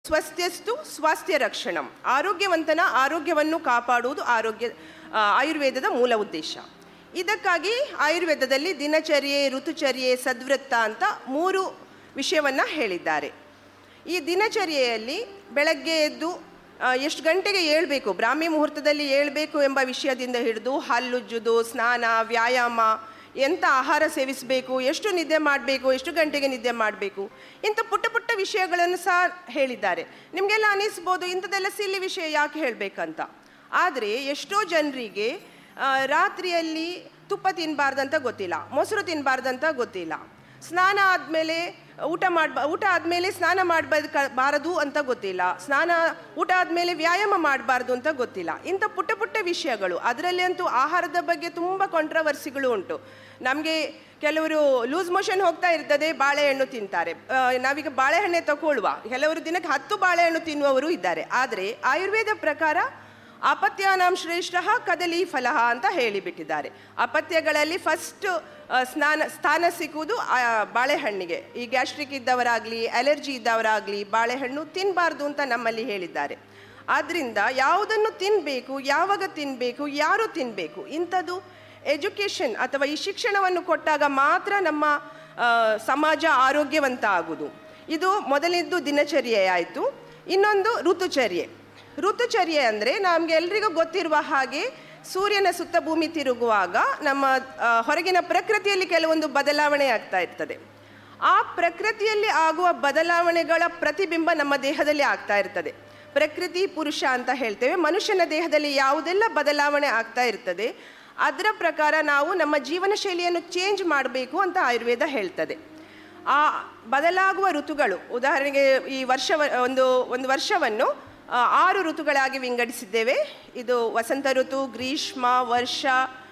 ಸ್ವಸ್ಥ್ಯಸ್ತು ಸ್ವಾಸ್ಥ್ಯ ರಕ್ಷಣಂ ಆರೋಗ್ಯವಂತನ ಆರೋಗ್ಯವನ್ನು ಕಾಪಾಡುವುದು ಆರೋಗ್ಯ ಆ, ಆಯುರ್ವೇದದ ಮೂಲ ಉದ್ದೇಶ ಇದಕ್ಕಾಗಿ ಆಯುರ್ವೇದದಲ್ಲಿ ದಿನಚರ್ಯೆ ಋತುಚರ್ಯೆ ಸದ್ವೃತ್ತ ಅಂತ ಮೂರು ವಿಷಯವನ್ನು ಹೇಳಿದ್ದಾರೆ ಈ ದಿನಚರ್ಯೆಯಲ್ಲಿ ಬೆಳಗ್ಗೆ ಎದ್ದು ಆ, ಎಷ್ಟು ಗಂಟೆಗೆ ಏಳಬೇಕು ಬ್ರಾಹ್ಮಿ ಮುಹೂರ್ತದಲ್ಲಿ ಏಳಬೇಕು ಎಂಬ ವಿಷಯದಿಂದ ಹಿಡಿದು ಹಲ್ಲುಜ್ಜುದು ಸ್ನಾನ ವ್ಯಾಯಾಮ ಎಂಥ ಆಹಾರ ಸೇವಿಸಬೇಕು ಎಷ್ಟು ನಿದ್ದೆ ಮಾಡಬೇಕು ಎಷ್ಟು ಗಂಟೆಗೆ ನಿದ್ದೆ ಮಾಡಬೇಕು ಇಂಥ ಪುಟ್ಟ ಪುಟ್ಟ ವಿಷಯಗಳನ್ನು ಸಹ ಹೇಳಿದ್ದಾರೆ ನಿಮಗೆಲ್ಲ ಅನಿಸ್ಬೋದು ಇಂಥದ್ದೆಲ್ಲ ಸಿಲ್ಲಿ ವಿಷಯ ಯಾಕೆ ಹೇಳಬೇಕಂತ ಆದರೆ ಎಷ್ಟೋ ಜನರಿಗೆ ಆ, ರಾತ್ರಿಯಲ್ಲಿ ತುಪ್ಪ ತಿನ್ನಬಾರ್ದಂತ ಗೊತ್ತಿಲ್ಲ ಮೊಸರು ತಿನ್ನಬಾರ್ದಂತ ಗೊತ್ತಿಲ್ಲ ಸ್ನಾನ ಆದಮೇಲೆ ಊಟ ಮಾಡ್ಬ ಊಟ ಆದಮೇಲೆ ಸ್ನಾನ ಮಾಡಬೇಕು ಬಾರದು ಅಂತ ಗೊತ್ತಿಲ್ಲ ಸ್ನಾನ ಊಟ ಆದಮೇಲೆ ವ್ಯಾಯಾಮ ಮಾಡಬಾರ್ದು ಅಂತ ಗೊತ್ತಿಲ್ಲ ಇಂಥ ಪುಟ್ಟ ಪುಟ್ಟ ವಿಷಯಗಳು ಅದರಲ್ಲಿ ಅಂತೂ ಆಹಾರದ ಬಗ್ಗೆ ತುಂಬ ಕಾಂಟ್ರವರ್ಸಿಗಳು ಉಂಟು ನಮಗೆ ಕೆಲವರು ಲೂಸ್ ಮೋಷನ್ ಹೋಗ್ತಾ ಇರ್ತದೆ ಬಾಳೆಹಣ್ಣು ತಿಂತಾರೆ ಆ, ನಾವೀಗ ಬಾಳೆಹಣ್ಣೆ ತಗೊಳ್ಳುವ ಕೆಲವರು ದಿನಕ್ಕೆ ಹತ್ತು ಬಾಳೆಹಣ್ಣು ತಿನ್ನುವವರು ಇದ್ದಾರೆ ಆದರೆ ಆಯುರ್ವೇದ ಪ್ರಕಾರ ಅಪತ್ಯಾನಾಂ ಶ್ರೇಷ್ಠ ಕದಲಿ ಫಲಹ ಅಂತ ಹೇಳಿಬಿಟ್ಟಿದ್ದಾರೆ ಅಪತ್ಯಗಳಲ್ಲಿ ಫಸ್ಟ್ ಸ್ನಾನ ಸ್ಥಾನ ಸಿಕ್ಕುವುದು ಆ ಬಾಳೆಹಣ್ಣಿಗೆ ಈ ಗ್ಯಾಸ್ಟ್ರಿಕ್ ಇದ್ದವರಾಗಲಿ ಅಲರ್ಜಿ ಇದ್ದವರಾಗಲಿ ಬಾಳೆಹಣ್ಣು ತಿನ್ನಬಾರ್ದು ಅಂತ ನಮ್ಮಲ್ಲಿ ಹೇಳಿದ್ದಾರೆ ಆದ್ದರಿಂದ ಯಾವುದನ್ನು ತಿನ್ನಬೇಕು ಯಾವಾಗ ತಿನ್ನಬೇಕು ಯಾರು ತಿನ್ನಬೇಕು ಇಂಥದ್ದು ಎಜುಕೇಷನ್ ಅಥವಾ ಈ ಶಿಕ್ಷಣವನ್ನು ಕೊಟ್ಟಾಗ ಮಾತ್ರ ನಮ್ಮ ಆ, ಸಮಾಜ ಆರೋಗ್ಯವಂತ ಆಗುವುದು ಇದು ಮೊದಲಿದ್ದು ದಿನಚರ್ಯೆ ಆಯಿತು ಇನ್ನೊಂದು ಋತುಚರ್ಯೆ ಋತುಚರ್ಯೆ ಅಂದರೆ ನಮಗೆ ಎಲ್ರಿಗೂ ಗೊತ್ತಿರುವ ಹಾಗೆ ಸೂರ್ಯನ ಸುತ್ತ ಭೂಮಿ ತಿರುಗುವಾಗ ನಮ್ಮ ಆ, ಹೊರಗಿನ ಪ್ರಕೃತಿಯಲ್ಲಿ ಕೆಲವೊಂದು ಬದಲಾವಣೆ ಆಗ್ತಾ ಇರ್ತದೆ ಆ ಪ್ರಕೃತಿಯಲ್ಲಿ ಆಗುವ ಬದಲಾವಣೆಗಳ ಪ್ರತಿಬಿಂಬ ನಮ್ಮ ದೇಹದಲ್ಲಿ ಆಗ್ತಾ ಇರ್ತದೆ ಪ್ರಕೃತಿ ಪುರುಷ ಅಂತ ಹೇಳ್ತೇವೆ ಮನುಷ್ಯನ ದೇಹದಲ್ಲಿ ಯಾವುದೆಲ್ಲ ಬದಲಾವಣೆ ಆಗ್ತಾ ಇರ್ತದೆ ಅದರ ಪ್ರಕಾರ ನಾವು ನಮ್ಮ ಜೀವನ ಶೈಲಿಯನ್ನು ಚೇಂಜ್ ಮಾಡಬೇಕು ಅಂತ ಆಯುರ್ವೇದ ಹೇಳ್ತದೆ ಆ ಬದಲಾಗುವ ಋತುಗಳು ಉದಾಹರಣೆಗೆ ಈ ವರ್ಷ ಒಂದು ಒಂದು ವರ್ಷವನ್ನು ಆ, ಆರು ಋತುಗಳಾಗಿ ವಿಂಗಡಿಸಿದ್ದೇವೆ ಇದು ವಸಂತ ಋತು ಗ್ರೀಷ್ಮ ವರ್ಷ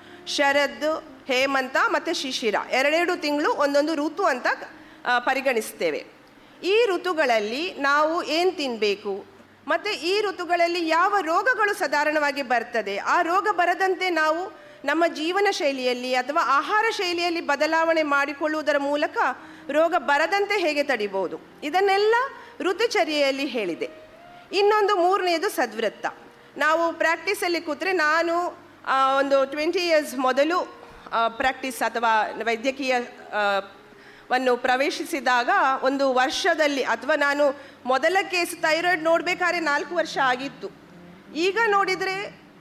ಶರದ್ ಹೇಮಂತ ಮತ್ತು ಶಿಶಿರ ಎರಡೆರಡು ತಿಂಗಳು ಒಂದೊಂದು ಋತು ಅಂತ ಆ, ಪರಿಗಣಿಸ್ತೇವೆ ಈ ಋತುಗಳಲ್ಲಿ ನಾವು ಏನು ತಿನ್ನಬೇಕು ಮತ್ತು ಈ ಋತುಗಳಲ್ಲಿ ಯಾವ ರೋಗಗಳು ಸಾಧಾರಣವಾಗಿ ಬರ್ತದೆ ಆ ರೋಗ ಬರದಂತೆ ನಾವು ನಮ್ಮ ಜೀವನ ಶೈಲಿಯಲ್ಲಿ ಅಥವಾ ಆಹಾರ ಶೈಲಿಯಲ್ಲಿ ಬದಲಾವಣೆ ಮಾಡಿಕೊಳ್ಳುವುದರ ಮೂಲಕ ರೋಗ ಬರದಂತೆ ಹೇಗೆ ತಡಿಬೋದು ಇದನ್ನೆಲ್ಲ ಋತುಚರ್ಯೆಯಲ್ಲಿ ಹೇಳಿದೆ ಇನ್ನೊಂದು ಮೂರನೆಯದು ಸದ್ವೃತ್ತ ನಾವು ಪ್ರಾಕ್ಟೀಸಲ್ಲಿ ಕೂತ್ರೆ ನಾನು ಆ, ಒಂದು ಟ್ವೆಂಟಿ ಇಯರ್ಸ್ ಮೊದಲು ಪ್ರಾಕ್ಟೀಸ್ ಅಥವಾ ವೈದ್ಯಕೀಯ ಆ, ವನ್ನು ಪ್ರವೇಶಿಸಿದಾಗ ಒಂದು ವರ್ಷದಲ್ಲಿ ಅಥವಾ ನಾನು ಮೊದಲ ಕೇಸ್ ಥೈರಾಯ್ಡ್ ನೋಡಬೇಕಾದ್ರೆ ನಾಲ್ಕು ವರ್ಷ ಆಗಿತ್ತು ಈಗ ನೋಡಿದರೆ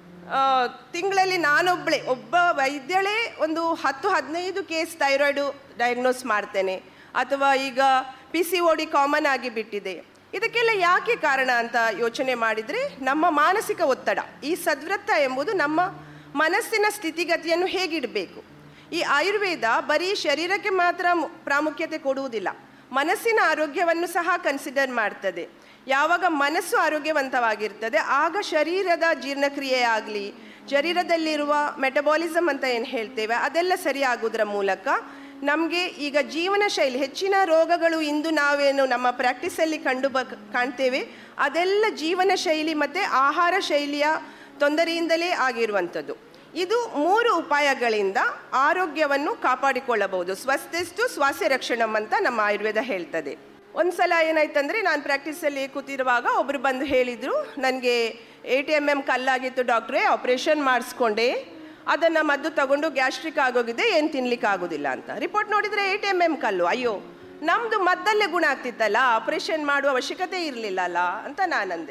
ತಿಂಗಳಲ್ಲಿ ನಾನೊಬ್ಬಳೇ ಒಬ್ಬ ವೈದ್ಯಳೇ ಒಂದು ಹತ್ತು ಹದಿನೈದು ಕೇಸ್ ಥೈರಾಯ್ಡು ಡಯಾಗ್ನೋಸ್ ಮಾಡ್ತೇನೆ ಅಥವಾ ಈಗ P C O D common ಆಗಿ ಬಿಟ್ಟಿದೆ ಇದಕ್ಕೆಲ್ಲ ಯಾಕೆ ಕಾರಣ ಅಂತ ಯೋಚನೆ ಮಾಡಿದರೆ ನಮ್ಮ ಮಾನಸಿಕ ಒತ್ತಡ ಈ ಸದ್ವೃತ್ತ ಎಂಬುದು ನಮ್ಮ ಮನಸ್ಸಿನ ಸ್ಥಿತಿಗತಿಯನ್ನು ಹೇಗಿಡಬೇಕು ಈ ಆಯುರ್ವೇದ ಬರೀ ಶರೀರಕ್ಕೆ ಮಾತ್ರ ಮು- ಪ್ರಾಮುಖ್ಯತೆ ಕೊಡುವುದಿಲ್ಲ ಮನಸ್ಸಿನ ಆರೋಗ್ಯವನ್ನು ಸಹ ಕನ್ಸಿಡರ್ ಮಾಡ್ತದೆ ಯಾವಾಗ ಮನಸ್ಸು ಆರೋಗ್ಯವಂತವಾಗಿರ್ತದೆ ಆಗ ಶರೀರದ ಜೀರ್ಣಕ್ರಿಯೆ ಆಗಲಿ ಶರೀರದಲ್ಲಿರುವ ಮೆಟಬಾಲಿಸಮ್ ಅಂತ ಏನು ಹೇಳ್ತೇವೆ ಅದೆಲ್ಲ ಸರಿಯಾಗುವುದರ ಮೂಲಕ ನಮಗೆ ಈಗ ಜೀವನ ಶೈಲಿ ಹೆಚ್ಚಿನ ರೋಗಗಳು ಇಂದು ನಾವೇನು ನಮ್ಮ ಪ್ರಾಕ್ಟೀಸಲ್ಲಿ ಕಂಡು ಬ ಕಾಣ್ತೇವೆ ಅದೆಲ್ಲ ಜೀವನ ಶೈಲಿ ಮತ್ತು ಆಹಾರ ಶೈಲಿಯ ತೊಂದರೆಯಿಂದಲೇ ಆಗಿರುವಂಥದ್ದು ಇದು ಮೂರು ಉಪಾಯಗಳಿಂದ ಆರೋಗ್ಯವನ್ನು ಕಾಪಾಡಿಕೊಳ್ಳಬಹುದು ಸ್ವಸ್ಥೆಸ್ತು ಸ್ವಾಸ್ಥ್ಯ ರಕ್ಷಣಂ ಅಂತ ನಮ್ಮ ಆಯುರ್ವೇದ ಹೇಳ್ತದೆ ಒಂದ್ಸಲ ಏನಾಯ್ತಂದ್ರೆ ನಾನು ಪ್ರಾಕ್ಟೀಸಲ್ಲಿ ಕೂತಿರುವಾಗ ಒಬ್ರು ಬಂದು ಹೇಳಿದರು ನನಗೆ ಎ ಟಿ ಎಮ್ ಎಮ್ ಕಲ್ಲಾಗಿತ್ತು ಡಾಕ್ಟ್ರೇ ಆಪ್ರೇಷನ್ ಮಾಡಿಸ್ಕೊಂಡೆ ಅದನ್ನು ಮದ್ದು ತಗೊಂಡು ಗ್ಯಾಸ್ಟ್ರಿಕ್ ಆಗೋಗಿದೆ ಏನು ತಿನ್ಲಿಕ್ಕೆ ಆಗೋದಿಲ್ಲ ಅಂತ ರಿಪೋರ್ಟ್ ನೋಡಿದರೆ ಎ ಟಿ ಎಮ್ ಎಮ್ ಕಲ್ಲು ಅಯ್ಯೋ ನಮ್ಮದು ಮದ್ದಲ್ಲೇ ಗುಣ ಆಗ್ತಿತ್ತಲ್ಲ ಆಪ್ರೇಷನ್ ಮಾಡುವ ಅವಶ್ಯಕತೆ ಇರಲಿಲ್ಲಲ್ಲ ಅಂತ ನಾನಂದೆ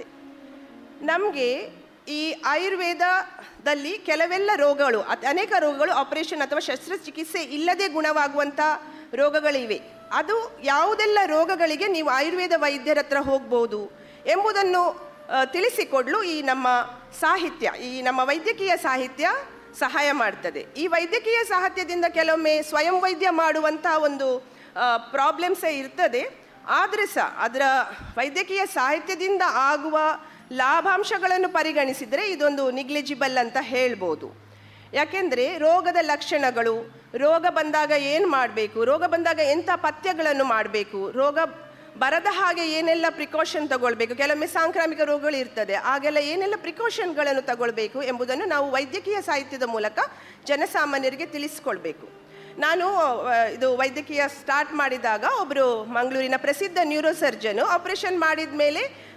ನಮಗೆ ಈ ಆಯುರ್ವೇದದಲ್ಲಿ ಕೆಲವೆಲ್ಲ ರೋಗಗಳು ಅತ್- ಅನೇಕ ರೋಗಗಳು ಆಪರೇಷನ್ ಅಥವಾ ಶಸ್ತ್ರಚಿಕಿತ್ಸೆ ಇಲ್ಲದೆ ಗುಣವಾಗುವಂಥ ರೋಗಗಳಿವೆ ಅದು ಯಾವುದೆಲ್ಲ ರೋಗಗಳಿಗೆ ನೀವು ಆಯುರ್ವೇದ ವೈದ್ಯರ ಹತ್ರ ಹೋಗ್ಬೋದು ಎಂಬುದನ್ನು ಆ, ತಿಳಿಸಿಕೊಡಲು ಈ ನಮ್ಮ ಸಾಹಿತ್ಯ ಈ ನಮ್ಮ ವೈದ್ಯಕೀಯ ಸಾಹಿತ್ಯ ಸಹಾಯ ಮಾಡ್ತದೆ ಈ ವೈದ್ಯಕೀಯ ಸಾಹಿತ್ಯದಿಂದ ಕೆಲವೊಮ್ಮೆ ಸ್ವಯಂ ವೈದ್ಯ ಮಾಡುವಂಥ ಒಂದು ಪ್ರಾಬ್ಲಮ್ಸೇ ಇರ್ತದೆ ಆದರೆ ಸಹ ಅದರ ವೈದ್ಯಕೀಯ ಸಾಹಿತ್ಯದಿಂದ ಆಗುವ ಲಾಭಾಂಶಗಳನ್ನು ಪರಿಗಣಿಸಿದರೆ ಇದೊಂದು ನಿಗ್ಲಿಜಿಬಲ್ ಅಂತ ಹೇಳ್ಬೋದು ಯಾಕೆಂದರೆ ರೋಗದ ಲಕ್ಷಣಗಳು ರೋಗ ಬಂದಾಗ ಏನು ಮಾಡಬೇಕು ರೋಗ ಬಂದಾಗ ಎಂಥ ಪಥ್ಯಗಳನ್ನು ಮಾಡಬೇಕು ರೋಗ ಬರದ ಹಾಗೆ ಏನೆಲ್ಲ ಪ್ರಿಕಾಷನ್ ತಗೊಳ್ಬೇಕು ಕೆಲವೊಮ್ಮೆ ಸಾಂಕ್ರಾಮಿಕ ರೋಗಗಳು ಇರ್ತದೆ ಆಗೆಲ್ಲ ಏನೆಲ್ಲ ಪ್ರಿಕಾಷನ್ಗಳನ್ನು ತಗೊಳ್ಬೇಕು ಎಂಬುದನ್ನು ನಾವು ವೈದ್ಯಕೀಯ ಸಾಹಿತ್ಯದ ಮೂಲಕ ಜನಸಾಮಾನ್ಯರಿಗೆ ತಿಳಿಸ್ಕೊಳ್ಬೇಕು ನಾನು ಆ, ಇದು ವೈದ್ಯಕೀಯ ಸ್ಟಾರ್ಟ್ ಮಾಡಿದಾಗ ಒಬ್ಬರು ಮಂಗಳೂರಿನ ಪ್ರಸಿದ್ಧ ನ್ಯೂರೋ ಸರ್ಜನು ಆಪರೇಷನ್ ಮಾಡಿದ ಮೇಲೆ